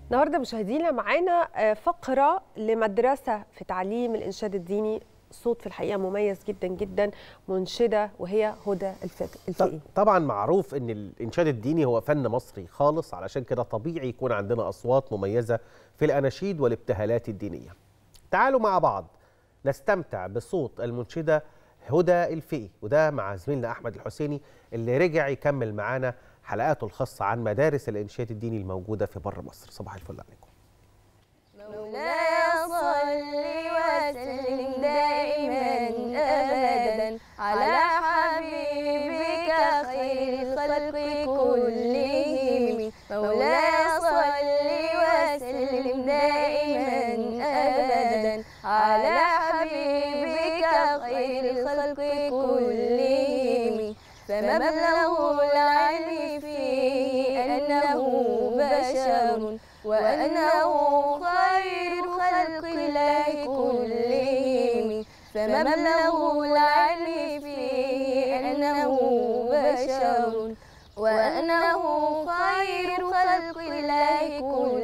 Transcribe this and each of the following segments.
النهارده مشاهدينا معانا آه، فقره لمدرسه في تعليم الانشاد الديني صوت في الحقيقه مميز جدا جدا منشده وهي هدى الفق- الفقي طبعا معروف ان الانشاد الديني هو فن مصري خالص علشان كده طبيعي يكون عندنا اصوات مميزه في الاناشيد والابتهالات الدينيه تعالوا مع بعض نستمتع بصوت المنشده هدى الفقي وده مع زميلنا احمد الحسيني اللي رجع يكمل معانا حلقاته الخاصه عن مدارس الانشاد الديني الموجوده في بر مصر صباح الفل عليكم مولاي صل وسلم دائما ابدا على حبيبك خير الخلق كلهم مولاي صل وسلم دائما ابدا على حبيبك خير الخلق كلهم فمبلغ العلم فيه انه بشر وأنه خير خلق الله كلهم فمبلغ العلم فيه أنه بشر وأنه خير خلق الله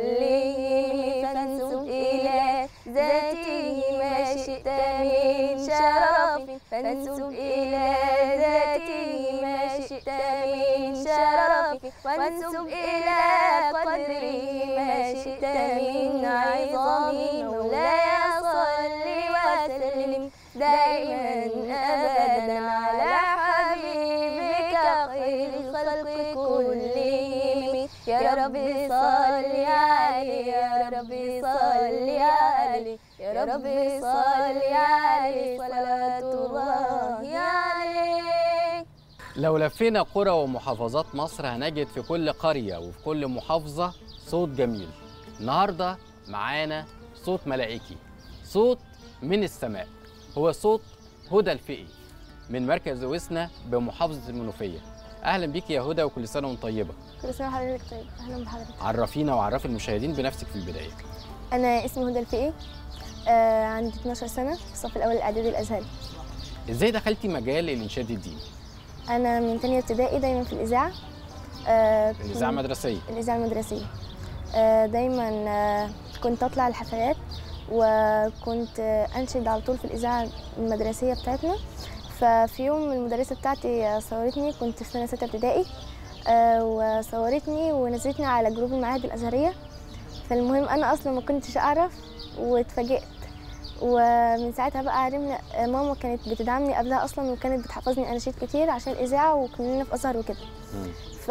كلهم فانسب إلى ذاته ما شئت من شرف فانسب إلى ذاته ما شئت من شرف وانسب إلى قدره ما شئت من عظام مولاي صل وسلم دائما أبدا على حبيبك خير الخلق كلهم يا رب صل عليه يا رب صل عليه يا رب صل عليه صلاة الله عليه لو لفينا قرى ومحافظات مصر هنجد في كل قرية وفي كل محافظة صوت جميل النهاردة معانا صوت ملائكي صوت من السماء هو صوت هدى الفقي من مركز وسنة بمحافظة المنوفية أهلا بيك يا هدى وكل سنة وانت طيبة كل سنة وحضرتك طيب أهلا بحضرتك عرفينا وعرفي المشاهدين بنفسك في البداية أنا اسمي هدى الفقي آه عندي 12 سنة في الصف الأول الإعدادي الأزهري ازاي دخلتي مجال الإنشاد الديني؟ أنا من تانية ابتدائي دايما في الإذاعة آه الإذاعة كنت- المدرسية الإذاعة المدرسية آه دايما آه كنت أطلع الحفلات وكنت آه أنشد على طول في الإذاعة المدرسية بتاعتنا ففي يوم المدرسة بتاعتي آه، صورتني كنت في سنة ستة ابتدائي آه وصورتني ونزلتني على جروب المعاهد الأزهرية فالمهم أنا أصلا ما كنتش أعرف واتفاجئت ومن ساعتها بقى عرفنا آه، ماما كانت بتدعمني قبلها أصلا وكانت بتحفظني أناشيد كتير عشان الإذاعة وكنا في أزهر وكده مم.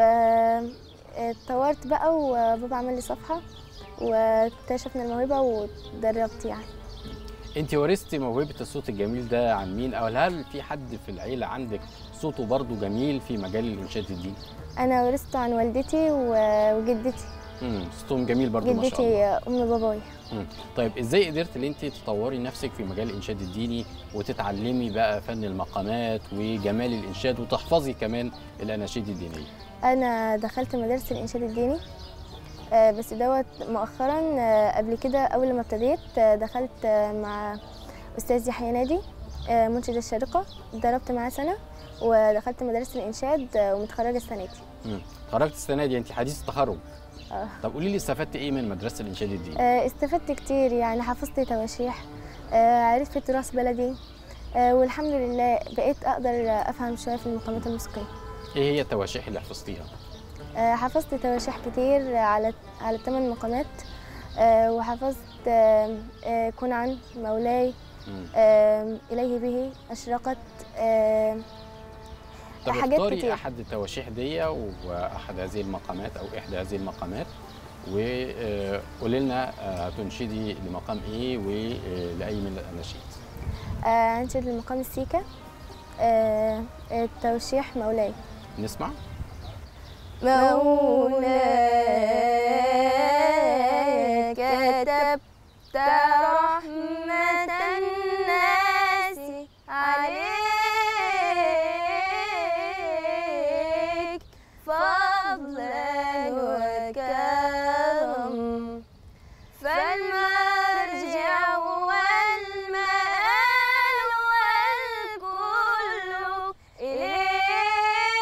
فاتطورت بقى وبابا عمل لي صفحة واكتشفنا الموهبة واتدربت يعني انت ورثتي موهبة الصوت الجميل ده عن مين أو هل في حد في العيلة عندك صوته برضه جميل في مجال الإنشاد الديني؟ أنا ورثته عن والدتي و- وجدتي امم صوتهم جميل برضه ما شاء الله جدتي أم بابايا مم. طيب ازاي قدرت ان انت تطوري نفسك في مجال الانشاد الديني وتتعلمي بقى فن المقامات وجمال الانشاد وتحفظي كمان الاناشيد الدينيه أنا دخلت مدرسة الإنشاد الديني آه، بس دوت مؤخرا آه، قبل كده أول ما ابتديت آه، دخلت آه، مع أستاذ يحيى نادي آه، منشد الشارقة اتدربت معاه سنة ودخلت مدرسة الإنشاد آه، ومتخرجة السنة دي مم. اتخرجت السنه دي انت حديث التخرج آه. طب قولي لي استفدت ايه من مدرسه الانشاد الديني آه، استفدت كتير يعني حفظت تواشيح آه، عرفت تراث بلدي آه، والحمد لله بقيت أقدر آه، أفهم شوية في المقامات الموسيقية ايه هي التواشيح اللي حفظتيها آه، حفظت تواشيح كتير على على الثمان مقامات آه، وحفظت آه، آه، كن عن مولاي مم. آه، إليه به أشرقت آه، طب حاجات اختاري كتير. احد التواشيح دي واحد هذه المقامات او احدى هذه المقامات وقولي لنا آه، هتنشدي لمقام ايه ولاي من الاناشيد آه، أنشد المقام السيكا آه، التوشيح مولاي نسمع مولاي كتبت رحمة الناس عليك فضلا وكرم فالمرجع والمآل والكل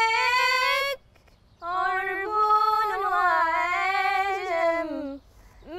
إليك عرب وعجم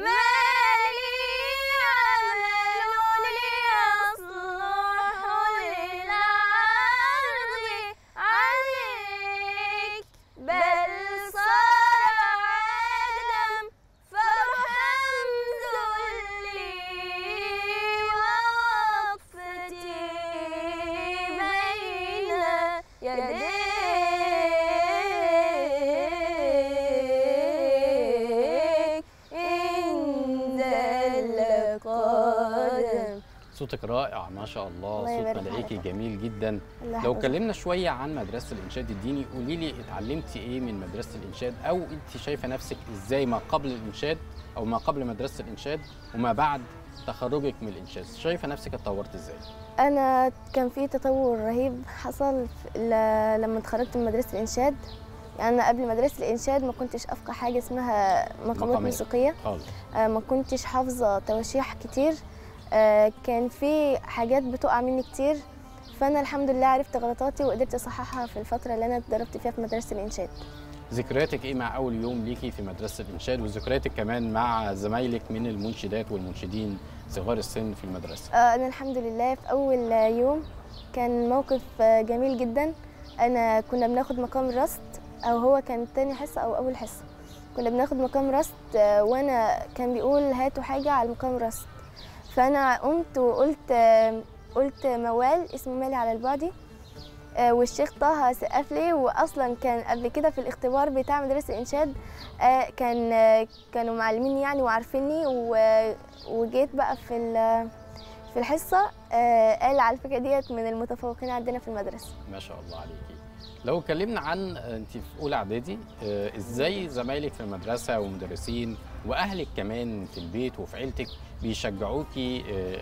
صوتك رائع ما شاء الله الله صوت يبارك ملائكي حضرتك. جميل جدا الله لو يحفظك. اتكلمنا شويه عن مدرسه الانشاد الديني قولي لي اتعلمتي ايه من مدرسه الانشاد او انت شايفه نفسك ازاي ما قبل الانشاد او ما قبل مدرسه الانشاد وما بعد تخرجك من الانشاد شايفه نفسك اتطورت ازاي انا كان في تطور رهيب حصل في- ل- لما اتخرجت من مدرسه الانشاد يعني أنا قبل مدرسه الانشاد ما كنتش افقه حاجه اسمها مقامات مقامات. موسيقيه خالص آه، ما كنتش حافظه تواشيح كتير آه، كان في حاجات بتقع مني كتير فانا الحمد لله عرفت غلطاتي وقدرت اصححها في الفتره اللي انا اتدربت فيها في مدرسه الانشاد ذكرياتك ايه مع اول يوم ليكي في مدرسه الانشاد وذكرياتك كمان مع زمايلك من المنشدات والمنشدين صغار السن في المدرسه آه، أنا الحمد لله في أول آه، يوم كان موقف آه، جميل جدا أنا كنا بناخد مقام رصد أو هو كان تاني حصة أو أول حصة كنا بناخد مقام رصد آه، وأنا كان بيقول هاتوا حاجة على المقام رصد فأنا قمت وقلت آه، قلت موال اسمه مالي على البعدي آه، والشيخ طه سقف لي واصلا كان قبل كده في الاختبار بتاع مدرسه الانشاد آه، كان آه، كانوا معلميني يعني وعارفيني و- وجيت بقى في ال- في الحصه آه، قال على الفكره ديت من المتفوقين عندنا في المدرسه ما شاء الله عليكي لو اتكلمنا عن انت في اولى اعدادي آه، ازاي زمايلك في المدرسه ومدرسين واهلك كمان في البيت وفي عيلتك بيشجعوكي آه،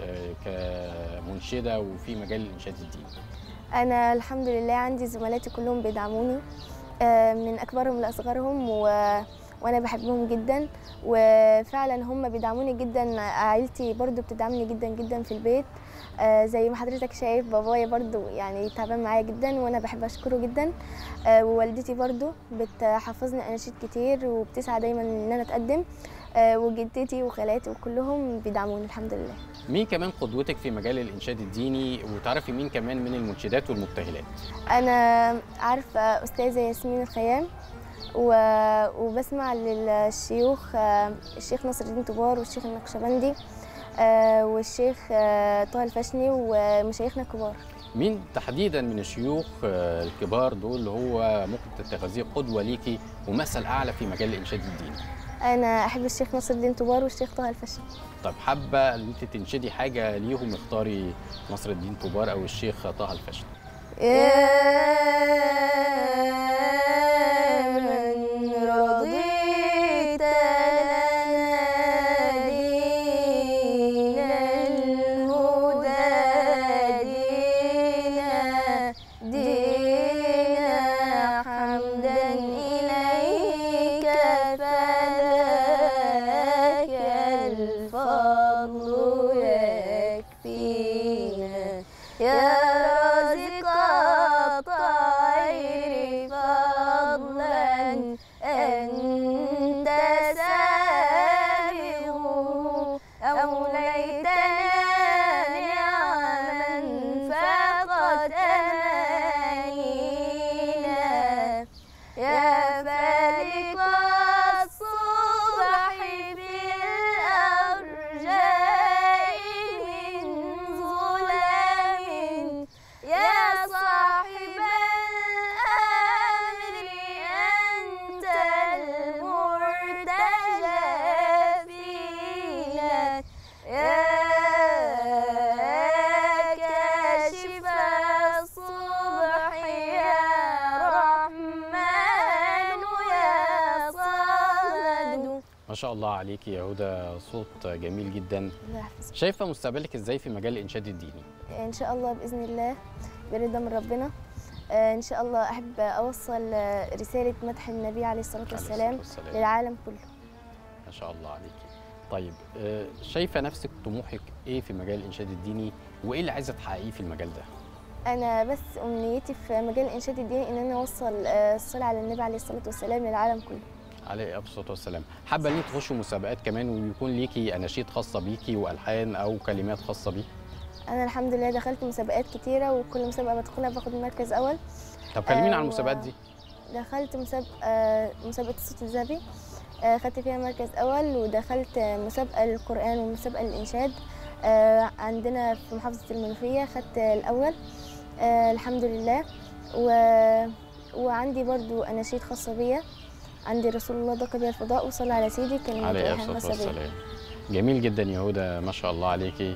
آه، كمنشده وفي مجال الانشاد الديني انا الحمد لله عندي زملاتي كلهم بيدعموني آه، من اكبرهم لاصغرهم و... وانا بحبهم جدا وفعلا هم بيدعموني جدا عائلتي برضو بتدعمني جدا جدا في البيت آه، زي ما حضرتك شايف بابايا برضو يعني تعبان معايا جدا وانا بحب اشكره جدا آه، ووالدتي برضو بتحفظني اناشيد كتير وبتسعى دايما ان انا اتقدم آه، وجدتي وخالاتي وكلهم بيدعموني الحمد لله مين كمان قدوتك في مجال الانشاد الديني وتعرفي مين كمان من المنشدات والمبتهلات انا عارفه استاذه ياسمين الخيام و- وبسمع للشيوخ آه، الشيخ نصر الدين طبار والشيخ النقشبندي آه، والشيخ آه، طه الفشني ومشايخنا الكبار مين تحديدا من الشيوخ آه، الكبار دول اللي هو ممكن تتخذيه قدوه ليكي ومثل اعلى في مجال الانشاد الديني انا احب الشيخ نصر الدين طبار والشيخ طه الفشني طب حابه ان انت تنشدي حاجه ليهم اختاري نصر الدين طوبار او الشيخ طه الفشل يا من رضيت لنا دين الهدى دينا دينا حمدا إليك فلك الفضل يكفينا يا رازق الطير فضلا أنت سابغ أوليتنا نعما فقد أمانينا يا فالق الصبح في الأرجاء من ظلام يا صاحب الأمر أنت المرتجى فينا يا كاشف الصبح يا رحمن يا صمد ما شاء الله عليكي يا هدى صوت جميل جدا الله يحفظك شايفه مستقبلك ازاي في مجال الانشاد الديني ان شاء الله باذن الله برضا من ربنا آه، ان شاء الله احب اوصل آه، رساله مدح النبي عليه الصلاه عليه والسلام الصلاة والسلام. للعالم كله ما شاء الله عليكي طيب آه، شايفه نفسك طموحك ايه في مجال الانشاد الديني وايه اللي عايزه تحققيه في المجال ده انا بس امنيتي في مجال الانشاد الديني ان انا اوصل آه، الصلاه على النبي عليه الصلاه والسلام للعالم كله عليه الصلاه والسلام حابه ان انت تخشوا مسابقات كمان ويكون ليكي اناشيد خاصه بيكي والحان او كلمات خاصه بيك انا الحمد لله دخلت مسابقات كتيره وكل مسابقه بدخلها باخد مركز اول طب كلمينا عن آه، المسابقات دي دخلت مسابقه مسابقه الصوت الذهبي آه، خدت فيها مركز اول ودخلت آه، مسابقه للقران ومسابقه للانشاد آه، عندنا في محافظه المنوفيه خدت الاول آه، الحمد لله و... وعندي برضو اناشيد خاصه بيا عندي رسول الله ضاق بي الفضاء وصلى على سيدي كلمة عليه ريحان الصلاه خاصة بيا. والسلام جميل جدا يا هدى ما شاء الله عليكي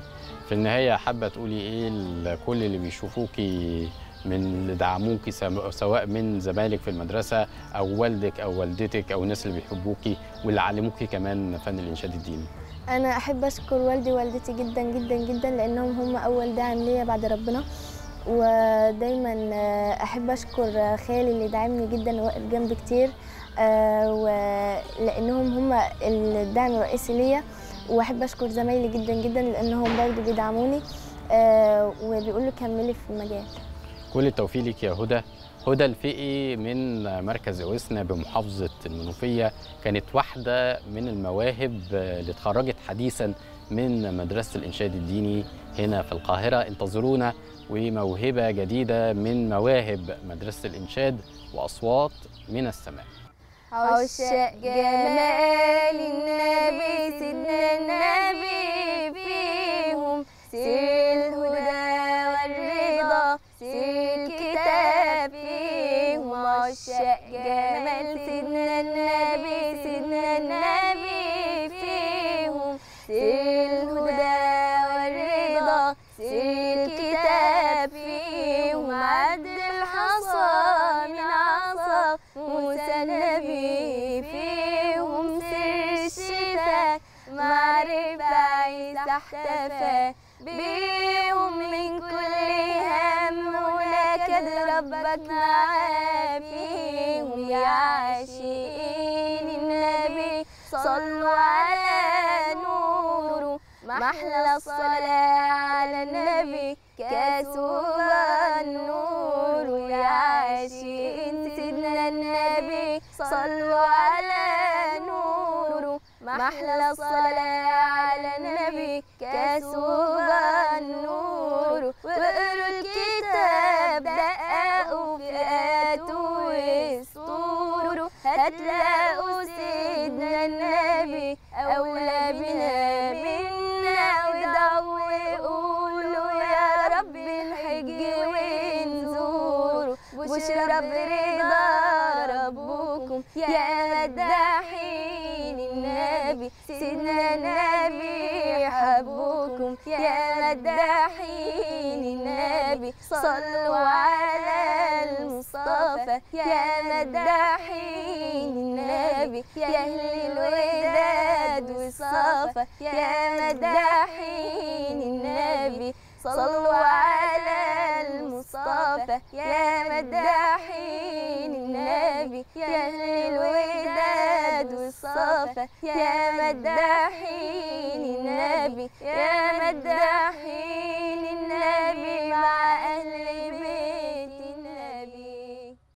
في النهايه حابه تقولي ايه لكل اللي بيشوفوكي من اللي دعموكي سم- سواء من زمايلك في المدرسه او والدك او والدتك او الناس اللي بيحبوكي واللي علموكي كمان فن الانشاد الديني انا احب اشكر والدي ووالدتي جدا جدا جدا لانهم هم اول داعم ليا بعد ربنا ودايما آه، احب اشكر خالي اللي دعمني جدا وواقف جنبي كتير آه، ولانهم هم الدعم الرئيسي ليا واحب اشكر زمايلي جدا جدا لانهم برضو بيدعموني آه، وبيقولوا كملي في المجال كل التوفيق ليك يا هدى هدى الفقي من مركز اوسنا بمحافظه المنوفيه كانت واحده من المواهب اللي اتخرجت حديثا من مدرسه الانشاد الديني هنا في القاهره انتظرونا وموهبه جديده من مواهب مدرسه الانشاد واصوات من السماء عشاق جمال النبي سيدنا النبي فيهم سير الهدى والرضا سير الكتاب فيهم عشاق جمال سيدنا النبي سيدنا النبي فيهم سير الهدى والرضا سير الكتاب فيهم عد الحصى من عصا موسى النبي فيهم سر الشفاء معرفة عيسى احتفى بيهم من كل هم هناك ربك معاه فيهم يا عاشقين النبي صلوا على نوره محلى الصلاة على النبي كاسوبا النور يا عاشقين سيدنا النبي صلوا على نوره محلى الصلاة على النبي كاسوبا النور واقروا الكتاب دققوا في آياته وسطوره هتلاقوا سيدنا النبي أولى بنا منا ودعوا وقولوا يا رب نحج ونزور بشرى برضا ربكم يا مداحين النبي سيدنا النبي حبكم يا مداحين النبي صلوا على المصطفى يا مداحين النبي يا أهل الوداد والصفا يا مداحين النبي صلوا على المصطفى يا مداحين النبي يا أهل الوداد والصفا يا مداحين النبي يا مداحين النبي مع